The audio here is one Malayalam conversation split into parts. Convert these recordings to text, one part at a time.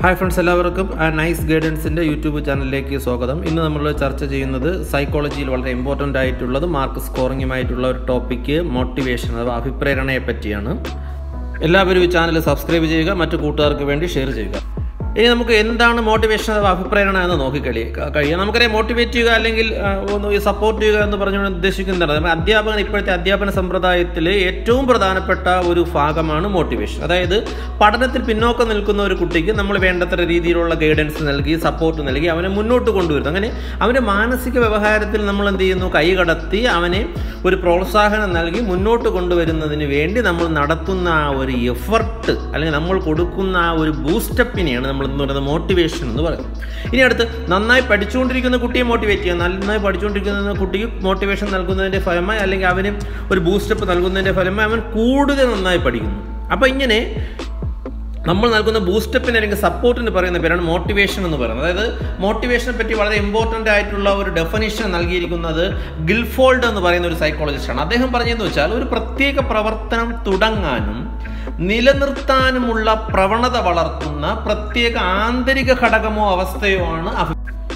ഹായ് ഫ്രണ്ട്സ് എല്ലാവർക്കും ആ നൈസ് ഗൈഡൻസിൻ്റെ യൂട്യൂബ് ചാനലിലേക്ക് സ്വാഗതം ഇന്ന് നമ്മൾ ചർച്ച ചെയ്യുന്നത് സൈക്കോളജിയിൽ വളരെ ഇമ്പോർട്ടൻ്റ് ആയിട്ടുള്ളത് മാർക്ക് സ്കോറിങ്ങുമായിട്ടുള്ള ഒരു ടോപ്പിക്ക് മോട്ടിവേഷൻ അഥവാ അഭിപ്രേരണയെ പറ്റിയാണ് എല്ലാവരും ഈ ചാനൽ സബ്സ്ക്രൈബ് ചെയ്യുക മറ്റു കൂട്ടുകാർക്ക് വേണ്ടി ഷെയർ ചെയ്യുക ഇനി നമുക്ക് എന്താണ് മോട്ടിവേഷൻ അഥവാ അഭിപ്രേരണ എന്ന് നോക്കിക്കളി കഴിയുക നമുക്കറിയാം മോട്ടിവേറ്റ് ചെയ്യുക അല്ലെങ്കിൽ ആ, ഒന്ന് സപ്പോർട്ട് ചെയ്യുക എന്ന് പറഞ്ഞുകൊണ്ട് ഉദ്ദേശിക്കുന്നതാണ് നമ്മൾ അധ്യാപകൻ ഇപ്പോഴത്തെ അധ്യാപന സമ്പ്രദായത്തിൽ ഏറ്റവും പ്രധാനപ്പെട്ട ഒരു ഭാഗമാണ് മോട്ടിവേഷൻ അതായത് പഠനത്തിൽ പിന്നോക്കം നിൽക്കുന്ന ഒരു കുട്ടിക്ക് നമ്മൾ വേണ്ടത്ര രീതിയിലുള്ള ഗൈഡൻസ് നൽകി സപ്പോർട്ട് നൽകി അവനെ മുന്നോട്ട് കൊണ്ടുവരുന്നു അങ്ങനെ അവൻ്റെ മാനസിക വ്യവഹാരത്തിൽ നമ്മൾ എന്ത് ചെയ്യുന്നു കൈകടത്തി അവനെ ഒരു പ്രോത്സാഹനം നൽകി മുന്നോട്ട് കൊണ്ടുവരുന്നതിന് വേണ്ടി നമ്മൾ നടത്തുന്ന ആ ഒരു എഫർട്ട് അല്ലെങ്കിൽ നമ്മൾ കൊടുക്കുന്ന ആ ഒരു ബൂസ്റ്റപ്പിനെയാണ് നമ്മൾ എന്ന് പറയുന്നത് മോട്ടിവേഷൻ എന്ന് പറയുന്നത് ഇനി അടുത്ത് നന്നായി പഠിച്ചുകൊണ്ടിരിക്കുന്ന കുട്ടിയെ മോട്ടിവേറ്റ് ചെയ്യുക നന്നായി പഠിച്ചുകൊണ്ടിരിക്കുന്ന കുട്ടിക്ക് മോട്ടിവേഷൻ നൽകുന്നതിൻ്റെ ഫലമായി അല്ലെങ്കിൽ അവന് ഒരു ബൂസ്റ്റപ്പ് നൽകുന്നതിൻ്റെ ഫലമായി അവൻ കൂടുതൽ നന്നായി പഠിക്കുന്നു അപ്പോൾ ഇങ്ങനെ നമ്മൾ നൽകുന്ന ബൂസ്റ്റപ്പിന് അല്ലെങ്കിൽ സപ്പോർട്ടിന് പറയുന്ന പേരാണ് മോട്ടിവേഷൻ എന്ന് പറയുന്നത് അതായത് മോട്ടിവേഷനെ പറ്റി വളരെ ഇമ്പോർട്ടൻ്റ് ആയിട്ടുള്ള ഒരു ഡെഫിനിഷൻ നൽകിയിരിക്കുന്നത് ഗിൽഫോൾഡ് എന്ന് പറയുന്ന ഒരു സൈക്കോളജിസ്റ്റാണ് അദ്ദേഹം പറഞ്ഞതെന്ന് വെച്ചാൽ ഒരു പ്രത്യേക പ്രവർത്തനം തുടങ്ങാനും നിലനിർത്താനുമുള്ള പ്രവണത വളർത്തുന്ന പ്രത്യേക ആന്തരിക ഘടകമോ അവസ്ഥയോ ആണ് അഭി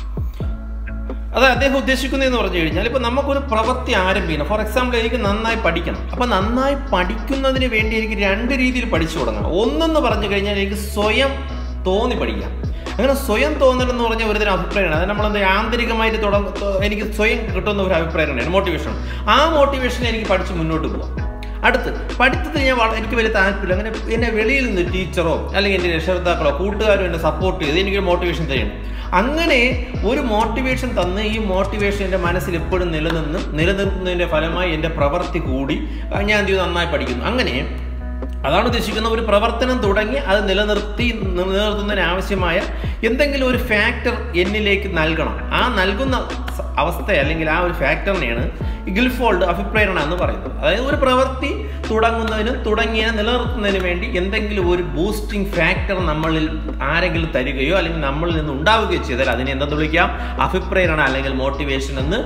അത് അദ്ദേഹം ഉദ്ദേശിക്കുന്നതെന്ന് പറഞ്ഞു കഴിഞ്ഞാൽ ഇപ്പോൾ നമുക്കൊരു പ്രവൃത്തി ആരംഭിക്കണം ഫോർ എക്സാമ്പിൾ എനിക്ക് നന്നായി പഠിക്കണം അപ്പോൾ നന്നായി പഠിക്കുന്നതിന് വേണ്ടി എനിക്ക് രണ്ട് രീതിയിൽ പഠിച്ചു തുടങ്ങണം ഒന്നെന്ന് പറഞ്ഞു കഴിഞ്ഞാൽ എനിക്ക് സ്വയം തോന്നി പഠിക്കാം അങ്ങനെ സ്വയം തോന്നൽ എന്ന് പറഞ്ഞ ഒരുതരം അഭിപ്രായമാണ് അത് നമ്മളെന്താ ആന്തരികമായിട്ട് തുടങ്ങ എനിക്ക് സ്വയം കിട്ടുന്ന ഒരു അഭിപ്രായമാണ് മോട്ടിവേഷൻ ആ മോട്ടിവേഷൻ എനിക്ക് പഠിച്ച് മുന്നോട്ട് പോകാം അടുത്ത് പഠിത്തത്തിൽ ഞാൻ വള- എനിക്ക് വലിയ താല്പര്യം അങ്ങനെ എന്നെ വെളിയിൽ നിന്ന് ടീച്ചറോ അല്ലെങ്കിൽ എൻ്റെ രക്ഷകർത്താക്കളോ കൂട്ടുകാരോ എന്നെ സപ്പോർട്ട് ചെയ്ത് എനിക്കൊരു മോട്ടിവേഷൻ തരണം അങ്ങനെ ഒരു മോട്ടിവേഷൻ തന്ന് ഈ മോട്ടിവേഷൻ എൻ്റെ മനസ്സിൽ എപ്പോഴും നിലനിന്ന് നിലനിർത്തുന്നതിൻ്റെ ഫലമായി എൻ്റെ പ്രവൃത്തി കൂടി ആ, ഞാൻ എന്ത് ചെയ്തു നന്നായി പഠിക്കുന്നു അങ്ങനെ അതാണ് ഉദ്ദേശിക്കുന്ന ഒരു പ്രവർത്തനം തുടങ്ങി അത് നിലനിർത്തി നിലനിർത്തുന്നതിന് ആവശ്യമായ എന്തെങ്കിലും ഒരു ഫാക്ടർ എന്നിലേക്ക് നൽകണം ആ നൽകുന്ന സ- അവസ്ഥ അല്ലെങ്കിൽ ആ ഒരു ഫാക്ടറിനെയാണ് ഗിൽഫോൾഡ് അഭിപ്രേരണ എന്ന് പറയുന്നത് അതായത് ഒരു പ്രവൃത്തി തുടങ്ങുന്നതിനും തുടങ്ങിയ നിലനിർത്തുന്നതിന് വേണ്ടി എന്തെങ്കിലും ഒരു ബൂസ്റ്റിംഗ് ഫാക്ടർ നമ്മളിൽ ആരെങ്കിലും തരികയോ അല്ലെങ്കിൽ നമ്മളിൽ നിന്ന് ഉണ്ടാവുകയോ ചെയ്താൽ അതിനെ എന്തെന്ന് വിളിക്കാം അഭിപ്രേരണ അല്ലെങ്കിൽ മോട്ടിവേഷൻ എന്ന്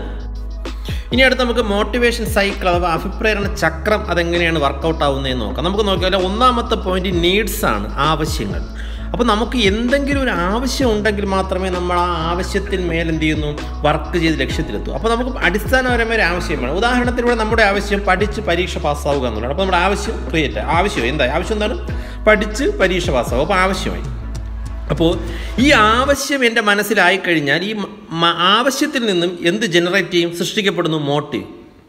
ഇനി അടുത്ത് നമുക്ക് മോട്ടിവേഷൻ സൈക്കിൾ അഥവാ അഭിപ്രേരണ ചക്രം അതെങ്ങനെയാണ് വർക്കൗട്ട് ആവുന്നതെന്ന് നോക്കാം നമുക്ക് നോക്കിയാൽ ഒന്നാമത്തെ പോയിന്റ് നീഡ്സ് ആണ് ആവശ്യങ്ങൾ അപ്പോൾ നമുക്ക് എന്തെങ്കിലും ഒരു ആവശ്യം ഉണ്ടെങ്കിൽ മാത്രമേ നമ്മൾ ആ ആവശ്യത്തിന് മേൽ എന്ത് ചെയ്യുന്നു വർക്ക് ചെയ്ത് ലക്ഷ്യത്തിലെത്തൂ അപ്പോൾ നമുക്ക് അടിസ്ഥാനപരമായ ഒരു ആവശ്യം വേണം ഉദാഹരണത്തിലൂടെ നമ്മുടെ ആവശ്യം പഠിച്ച് പരീക്ഷ പാസ്സാവുക എന്നുള്ളതാണ് അപ്പോൾ നമ്മുടെ ആവശ്യം ക്രിയേറ്റ് ആവശ്യം എന്താ ആവശ്യം എന്താണ് പഠിച്ച് പരീക്ഷ പാസ്സാവുക അപ്പോൾ ആവശ്യമായി അപ്പോൾ ഈ ആവശ്യം എൻ്റെ മനസ്സിലായി കഴിഞ്ഞാൽ ഈ മ- മ- ആവശ്യത്തിൽ നിന്നും എന്ത് ജനറേറ്റ് ചെയ്യും സൃഷ്ടിക്കപ്പെടുന്നു മോട്ടീവ്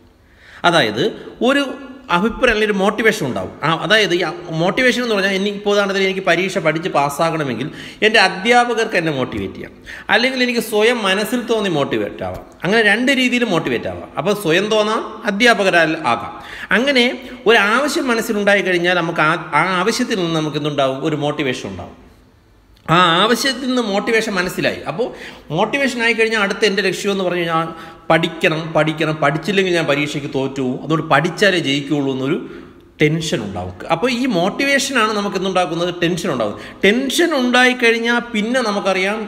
അതായത് ഒരു അഭിപ്രായം അല്ലെങ്കിൽ ഒരു മോട്ടിവേഷൻ ഉണ്ടാവും ആ അതായത് ഈ മോട്ടിവേഷൻ എന്ന് പറഞ്ഞാൽ എനിക്ക് ഇപ്പോൾ ഉദാഹരണത്തിന് എനിക്ക് പരീക്ഷ പഠിച്ച് പാസ്സാകണമെങ്കിൽ എൻ്റെ അധ്യാപകർക്ക് എന്നെ മോട്ടിവേറ്റ് ചെയ്യാം അല്ലെങ്കിൽ എനിക്ക് സ്വയം മനസ്സിൽ തോന്നി മോട്ടിവേറ്റ് ആവാം അങ്ങനെ രണ്ട് രീതിയിൽ മോട്ടിവേറ്റ് ആവാം അപ്പോൾ സ്വയം തോന്നാം അധ്യാപകരാൽ ആകാം അങ്ങനെ ഒരു ആവശ്യം മനസ്സിലുണ്ടായി കഴിഞ്ഞാൽ നമുക്ക് ആ ആ ആവശ്യത്തിൽ നിന്ന് നമുക്ക് എന്തുണ്ടാവും ഒരു മോട്ടിവേഷൻ ഉണ്ടാവും ആ ആവശ്യത്തിൽ നിന്ന് മോട്ടിവേഷൻ മനസ്സിലായി അപ്പോൾ മോട്ടിവേഷൻ ആയി കഴിഞ്ഞാൽ അടുത്ത എൻ്റെ ലക്ഷ്യം എന്ന് പറഞ്ഞു കഴിഞ്ഞാൽ പഠിക്കണം പഠിക്കണം പഠിച്ചില്ലെങ്കിൽ ഞാൻ പരീക്ഷയ്ക്ക് തോറ്റു പോകും അതുകൊണ്ട് പഠിച്ചാലേ ജയിക്കുകയുള്ളൂ എന്നൊരു ടെൻഷൻ ഉണ്ടാവും അപ്പോൾ ഈ മോട്ടിവേഷനാണ് നമുക്ക് എന്തുണ്ടാക്കുന്നത് ടെൻഷൻ ഉണ്ടാകും ടെൻഷൻ ഉണ്ടായിക്കഴിഞ്ഞാൽ പിന്നെ നമുക്കറിയാം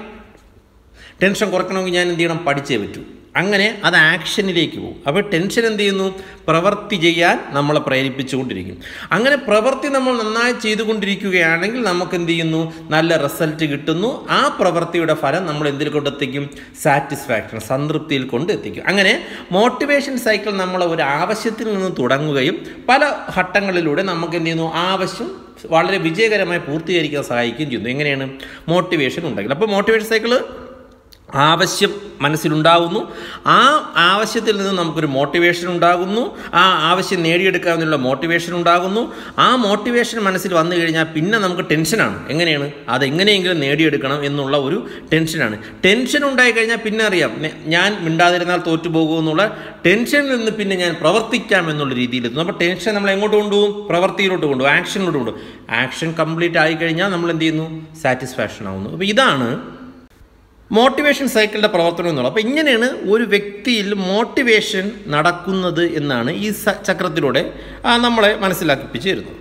ടെൻഷൻ കുറയ്ക്കണമെങ്കിൽ ഞാൻ എന്ത് ചെയ്യണം പഠിച്ചേ പറ്റൂ അങ്ങനെ അത് ആക്ഷനിലേക്ക് പോകും അപ്പോൾ ടെൻഷൻ എന്ത് ചെയ്യുന്നു പ്രവൃത്തി ചെയ്യാൻ നമ്മളെ പ്രേരിപ്പിച്ചുകൊണ്ടിരിക്കും അങ്ങനെ പ്രവൃത്തി നമ്മൾ നന്നായി ചെയ്തുകൊണ്ടിരിക്കുകയാണെങ്കിൽ നമുക്ക് എന്ത് ചെയ്യുന്നു നല്ല റിസൾട്ട് കിട്ടുന്നു ആ പ്രവൃത്തിയുടെ ഫലം നമ്മൾ എന്തിൽ കൊണ്ടെത്തിക്കും സാറ്റിസ്ഫാക്ഷൻ സംതൃപ്തിയിൽ കൊണ്ട് എത്തിക്കും അങ്ങനെ മോട്ടിവേഷൻ സൈക്കിൾ നമ്മൾ ഒരു ആവശ്യത്തിൽ നിന്ന് തുടങ്ങുകയും പല ഘട്ടങ്ങളിലൂടെ നമുക്ക് എന്ത് ചെയ്യുന്നു ആവശ്യം വളരെ വിജയകരമായി പൂർത്തീകരിക്കാൻ സഹായിക്കുകയും ചെയ്യുന്നു എങ്ങനെയാണ് മോട്ടിവേഷൻ ഉണ്ടെങ്കിൽ അപ്പോൾ മോട്ടിവേഷൻ സൈക്കിള് ആവശ്യം മനസ്സിലുണ്ടാകുന്നു ആ ആവശ്യത്തിൽ നിന്ന് നമുക്കൊരു മോട്ടിവേഷൻ ഉണ്ടാകുന്നു ആ ആവശ്യം നേടിയെടുക്കാവുന്നുള്ള മോട്ടിവേഷൻ ഉണ്ടാകുന്നു ആ മോട്ടിവേഷൻ മനസ്സിൽ വന്നു കഴിഞ്ഞാൽ പിന്നെ നമുക്ക് ടെൻഷനാണ് എങ്ങനെയാണ് അത് എങ്ങനെയെങ്കിലും നേടിയെടുക്കണം എന്നുള്ള ഒരു ടെൻഷനാണ് ടെൻഷൻ ഉണ്ടായി കഴിഞ്ഞാൽ പിന്നെ അറിയാം നെ- ഞാൻ മിണ്ടാതിരുന്നാൽ തോറ്റുപോകും എന്നുള്ള ടെൻഷനിൽ നിന്ന് പിന്നെ ഞാൻ പ്രവർത്തിക്കാം എന്നുള്ള രീതിയിലെത്തുന്നു അപ്പോൾ ടെൻഷൻ നമ്മൾ എങ്ങോട്ട് കൊണ്ടുപോകും പ്രവൃത്തിയിലോട്ട് കൊണ്ടുപോകും ആക്ഷനിലോട്ട് കൊണ്ടുപോകും ആക്ഷൻ കംപ്ലീറ്റ് ആയി കഴിഞ്ഞാൽ നമ്മൾ എന്ത് ചെയ്യുന്നു സാറ്റിസ്ഫാക്ഷൻ ആവുന്നു അപ്പോൾ ഇതാണ് മോട്ടിവേഷൻ സൈക്കിളിൻ്റെ പ്രവർത്തനം എന്നുള്ളത് അപ്പോൾ ഇങ്ങനെയാണ് ഒരു വ്യക്തിയിൽ മോട്ടിവേഷൻ നടക്കുന്നത് എന്നാണ് ഈ സ- ചക്രത്തിലൂടെ ആ, നമ്മളെ മനസ്സിലാക്കിപ്പിച്ച് തരുന്നത്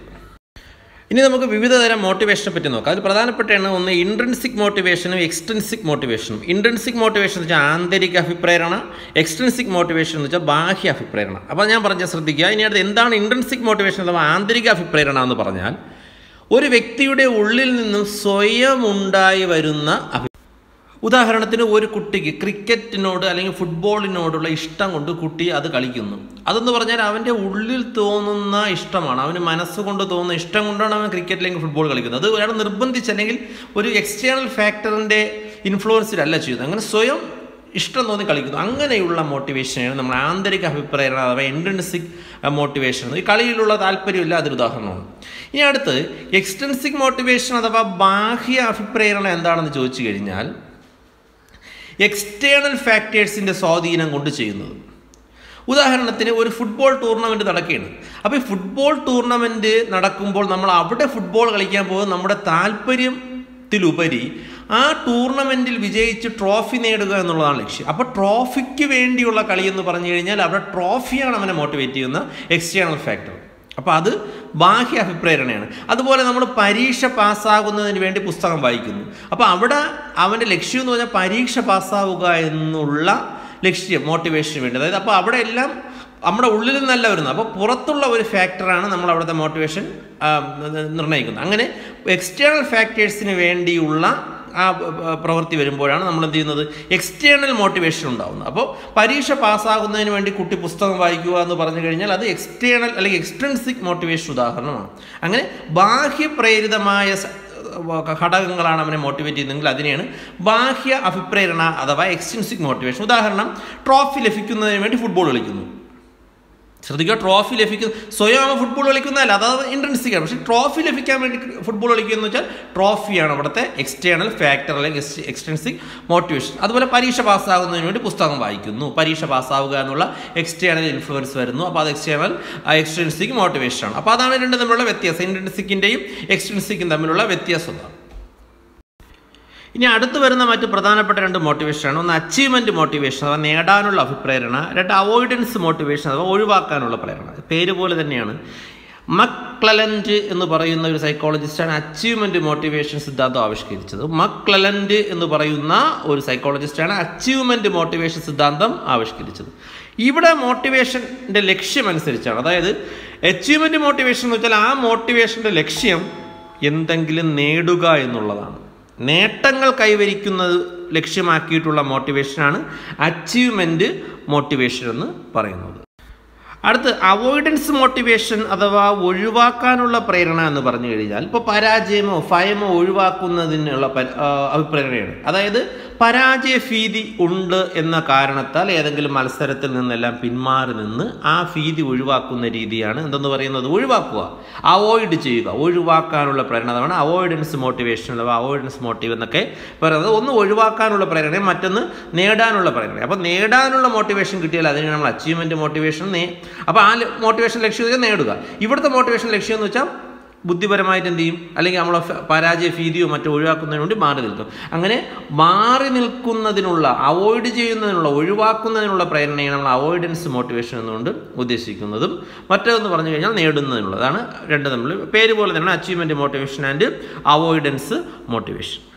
ഇനി നമുക്ക് വിവിധ തരം മോട്ടിവേഷനെ പറ്റി നോക്കാം അതിൽ പ്രധാനപ്പെട്ടാണ് ഒന്ന് ഇൻട്രൻസിക് മോട്ടിവേഷനും എക്സ്റ്റൻസിക് മോട്ടിവേഷനും ഇൻട്രൻസിക് മോട്ടിവേഷൻ എന്ന് വെച്ചാൽ ആന്തരിക അഭിപ്രേരണ എക്സ്റ്റൻസിക് മോട്ടിവേഷൻ എന്ന് വെച്ചാൽ ബാഹ്യ അഭിപ്രേരണ അപ്പോൾ ഞാൻ പറഞ്ഞ ശ്രദ്ധിക്കുക ഇനി അടുത്ത് എന്താണ് ഇൻട്രൻസിക് മോട്ടിവേഷൻ അഥവാ ആന്തരിക അഭിപ്രേരണ എന്ന് പറഞ്ഞാൽ ഒരു വ്യക്തിയുടെ ഉള്ളിൽ നിന്നും സ്വയം ഉണ്ടായി വരുന്ന അഭി ഉദാഹരണത്തിന് ഒരു കുട്ടിക്ക് ക്രിക്കറ്റിനോട് അല്ലെങ്കിൽ ഫുട്ബോളിനോടുള്ള ഇഷ്ടം കൊണ്ട് കുട്ടി അത് കളിക്കുന്നു അതെന്ന് പറഞ്ഞാൽ അവൻ്റെ ഉള്ളിൽ തോന്നുന്ന ഇഷ്ടമാണ് അവന് മനസ്സുകൊണ്ട് തോന്നുന്ന ഇഷ്ടം കൊണ്ടാണ് അവൻ ക്രിക്കറ്റ് അല്ലെങ്കിൽ ഫുട്ബോൾ കളിക്കുന്നത് അത് ഒരാൾ നിർബന്ധിച്ച് അല്ലെങ്കിൽ ഒരു എക്സ്റ്റേണൽ ഫാക്ടറിൻ്റെ ഇൻഫ്ലുവൻസിലല്ല ചെയ്യുന്നത് അങ്ങനെ സ്വയം ഇഷ്ടം തോന്നി കളിക്കുന്നു അങ്ങനെയുള്ള മോട്ടിവേഷനാണ് നമ്മൾ ആന്തരിക അഭിപ്രായം അഥവാ ഇൻട്രൻസിക് മോട്ടിവേഷൻ ഈ കളിയിലുള്ള താല്പര്യമില്ല അതൊരു ഉദാഹരണമാണ് ഇനി അടുത്ത് എക്സ്റ്റൻസിക് മോട്ടിവേഷൻ അഥവാ ബാഹ്യ അഭിപ്രേരണ എന്താണെന്ന് ചോദിച്ചു കഴിഞ്ഞാൽ എക്സ്റ്റേണൽ ഫാക്ടേഴ്സിൻ്റെ സ്വാധീനം കൊണ്ട് ചെയ്യുന്നത് ഉദാഹരണത്തിന് ഒരു ഫുട്ബോൾ ടൂർണമെൻറ്റ് നടക്കുകയാണ് അപ്പോൾ ഈ ഫുട്ബോൾ ടൂർണമെൻറ്റ് നടക്കുമ്പോൾ നമ്മൾ അവിടെ ഫുട്ബോൾ കളിക്കാൻ പോകുന്നത് നമ്മുടെ താല്പര്യത്തിലുപരി ആ ടൂർണമെൻറ്റിൽ വിജയിച്ച് ട്രോഫി നേടുക എന്നുള്ളതാണ് ലക്ഷ്യം അപ്പോൾ ട്രോഫിക്ക് വേണ്ടിയുള്ള കളി എന്ന് പറഞ്ഞു കഴിഞ്ഞാൽ അവിടെ ട്രോഫിയാണ് അവനെ മോട്ടിവേറ്റ് ചെയ്യുന്ന എക്സ്റ്റേണൽ ഫാക്ടർ അപ്പോൾ അത് ബാഹ്യ അഭിപ്രേരണയാണ് അതുപോലെ നമ്മൾ പരീക്ഷ പാസ്സാകുന്നതിന് വേണ്ടി പുസ്തകം വായിക്കുന്നു അപ്പോൾ അവിടെ അവൻ്റെ ലക്ഷ്യം എന്ന് പറഞ്ഞാൽ പരീക്ഷ പാസ്സാവുക എന്നുള്ള ലക്ഷ്യം മോട്ടിവേഷന് വേണ്ടി അതായത് അപ്പോൾ അവിടെ എല്ലാം നമ്മുടെ ഉള്ളിൽ നിന്നല്ല വരുന്നത് അപ്പോൾ പുറത്തുള്ള ഒരു ഫാക്ടറാണ് നമ്മൾ അവിടുത്തെ മോട്ടിവേഷൻ നിർണ്ണയിക്കുന്നത് അങ്ങനെ എക്സ്റ്റേണൽ ഫാക്ടേഴ്സിന് വേണ്ടിയുള്ള ആ പ്രവൃത്തി വരുമ്പോഴാണ് നമ്മൾ എന്ത് ചെയ്യുന്നത് എക്സ്റ്റേണൽ മോട്ടിവേഷൻ ഉണ്ടാകുന്നത് അപ്പോൾ പരീക്ഷ പാസ്സാകുന്നതിന് വേണ്ടി കുട്ടി പുസ്തകം വായിക്കുക എന്ന് പറഞ്ഞു കഴിഞ്ഞാൽ അത് എക്സ്റ്റേണൽ അല്ലെങ്കിൽ എക്സ്ട്രൻസിക് മോട്ടിവേഷൻ ഉദാഹരണമാണ് അങ്ങനെ ബാഹ്യപ്രേരിതമായ ഘടകങ്ങളാണ് അവനെ മോട്ടിവേറ്റ് ചെയ്യുന്നതെങ്കിൽ അതിനെയാണ് ബാഹ്യ അഭിപ്രേരണ അഥവാ എക്സ്റ്റൻസിക് മോട്ടിവേഷൻ ഉദാഹരണം ട്രോഫി ലഭിക്കുന്നതിന് വേണ്ടി ഫുട്ബോൾ കളിക്കുന്നു ശ്രദ്ധിക്കുക ട്രോഫി ലഭിക്കുന്ന സ്വയം അവൻ ഫുട്ബോൾ കളിക്കുന്നതല്ല അതായത് ഇൻട്രൻസിക് ആണ് പക്ഷേ ട്രോഫി ലഭിക്കാൻ വേണ്ടി ഫുട്ബോൾ കളിക്കുക എന്ന് വെച്ചാൽ ട്രോഫിയാണ് അവിടുത്തെ എക്സ്റ്റേണൽ ഫാക്ടർ അല്ലെങ്കിൽ എക്സ്റ്റൻസിക് മോട്ടിവേഷൻ അതുപോലെ പരീക്ഷ പാസ്സാകുന്നതിന് വേണ്ടി പുസ്തകം വായിക്കുന്നു പരീക്ഷ പാസ്സാവുക എന്നുള്ള എക്സ്റ്റേണൽ ഇൻഫ്ലുവൻസ് വരുന്നു അപ്പോൾ അത് എക്സ്റ്റേണൽ എക്സ്റ്റൻസിക് മോട്ടിവേഷൻ ആണ് അപ്പോൾ അതാണ് രണ്ടും തമ്മിലുള്ള വ്യത്യാസം ഇൻട്രൻസിക്കിൻ്റെയും എക്സ്റ്റൻസിക്കും തമ്മിലുള്ള വ്യത്യാസം ഇനി അടുത്ത് വരുന്ന മറ്റ് പ്രധാനപ്പെട്ട രണ്ട് മോട്ടിവേഷനാണ് ഒന്ന് അച്ചീവ്മെൻറ്റ് മോട്ടിവേഷൻ അഥവാ നേടാനുള്ള അഭിപ്രേരണ രണ്ട് അവോയ്ഡൻസ് മോട്ടിവേഷൻ അഥവാ ഒഴിവാക്കാനുള്ള പ്രേരണ പേര് പോലെ തന്നെയാണ് മക്ലലൻഡ് എന്ന് പറയുന്ന ഒരു സൈക്കോളജിസ്റ്റാണ് അച്ചീവ്മെൻറ്റ് മോട്ടിവേഷൻ സിദ്ധാന്തം ആവിഷ്കരിച്ചത് മക്ലലൻഡ് എന്ന് പറയുന്ന ഒരു സൈക്കോളജിസ്റ്റാണ് അച്ചീവ്മെൻറ്റ് മോട്ടിവേഷൻ സിദ്ധാന്തം ആവിഷ്കരിച്ചത് ഇവിടെ മോട്ടിവേഷൻ്റെ ലക്ഷ്യം അനുസരിച്ചാണ് അതായത് അച്ചീവ്മെൻറ്റ് മോട്ടിവേഷൻ എന്ന് വെച്ചാൽ ആ മോട്ടിവേഷൻ്റെ ലക്ഷ്യം എന്തെങ്കിലും നേടുക എന്നുള്ളതാണ് നേട്ടങ്ങൾ കൈവരിക്കുന്നത് ലക്ഷ്യമാക്കിയിട്ടുള്ള മോട്ടിവേഷനാണ് അച്ചീവ്മെൻറ്റ് മോട്ടിവേഷൻ എന്ന് പറയുന്നത് അടുത്ത് അവോയ്ഡൻസ് മോട്ടിവേഷൻ അഥവാ ഒഴിവാക്കാനുള്ള പ്രേരണ എന്ന് പറഞ്ഞു കഴിഞ്ഞാൽ ഇപ്പോൾ പരാജയമോ ഭയമോ ഒഴിവാക്കുന്നതിനുള്ള അഭിപ്രേരണയാണ് അതായത് പരാജയ ഭീതി ഉണ്ട് എന്ന കാരണത്താൽ ഏതെങ്കിലും മത്സരത്തിൽ നിന്നെല്ലാം പിന്മാറി നിന്ന് ആ ഭീതി ഒഴിവാക്കുന്ന രീതിയാണ് എന്തെന്ന് പറയുന്നത് ഒഴിവാക്കുക അവോയ്ഡ് ചെയ്യുക ഒഴിവാക്കാനുള്ള പ്രേരണ അതാണ് അവോയ്ഡൻസ് മോട്ടിവേഷൻ അഥവാ അവോയ്ഡൻസ് മോട്ടീവ് എന്നൊക്കെ പറയുന്നത് ഒന്ന് ഒഴിവാക്കാനുള്ള പ്രേരണ മറ്റൊന്ന് നേടാനുള്ള പ്രേരണ അപ്പോൾ നേടാനുള്ള മോട്ടിവേഷൻ കിട്ടിയാൽ അതിന് നമ്മൾ അച്ചീവ്മെൻറ്റ് മോട്ടിവേഷൻ നേ അപ്പോൾ ആ മോട്ടിവേഷൻ ലക്ഷ്യം വെച്ചാൽ നേടുക ഇവിടുത്തെ മോട്ടിവേഷൻ ലക്ഷ്യം എന്ന് വെച്ചാൽ ബുദ്ധിപരമായിട്ട് എന്ത് ചെയ്യും അല്ലെങ്കിൽ നമ്മളെ പരാജയ ഭീതിയോ മറ്റോ ഒഴിവാക്കുന്നതിന് വേണ്ടി മാറി നിൽക്കും അങ്ങനെ മാറി നിൽക്കുന്നതിനുള്ള അവോയ്ഡ് ചെയ്യുന്നതിനുള്ള ഒഴിവാക്കുന്നതിനുള്ള പ്രേരണയാണ് നമ്മൾ അവോയ്ഡൻസ് മോട്ടിവേഷൻ എന്നുകൊണ്ട് ഉദ്ദേശിക്കുന്നതും മറ്റേതെന്ന് പറഞ്ഞു കഴിഞ്ഞാൽ നേടുന്നതിനുള്ളതാണ് രണ്ട് തമ്മിൽ പേര് പോലെ തന്നെ achievement motivation and avoidance motivation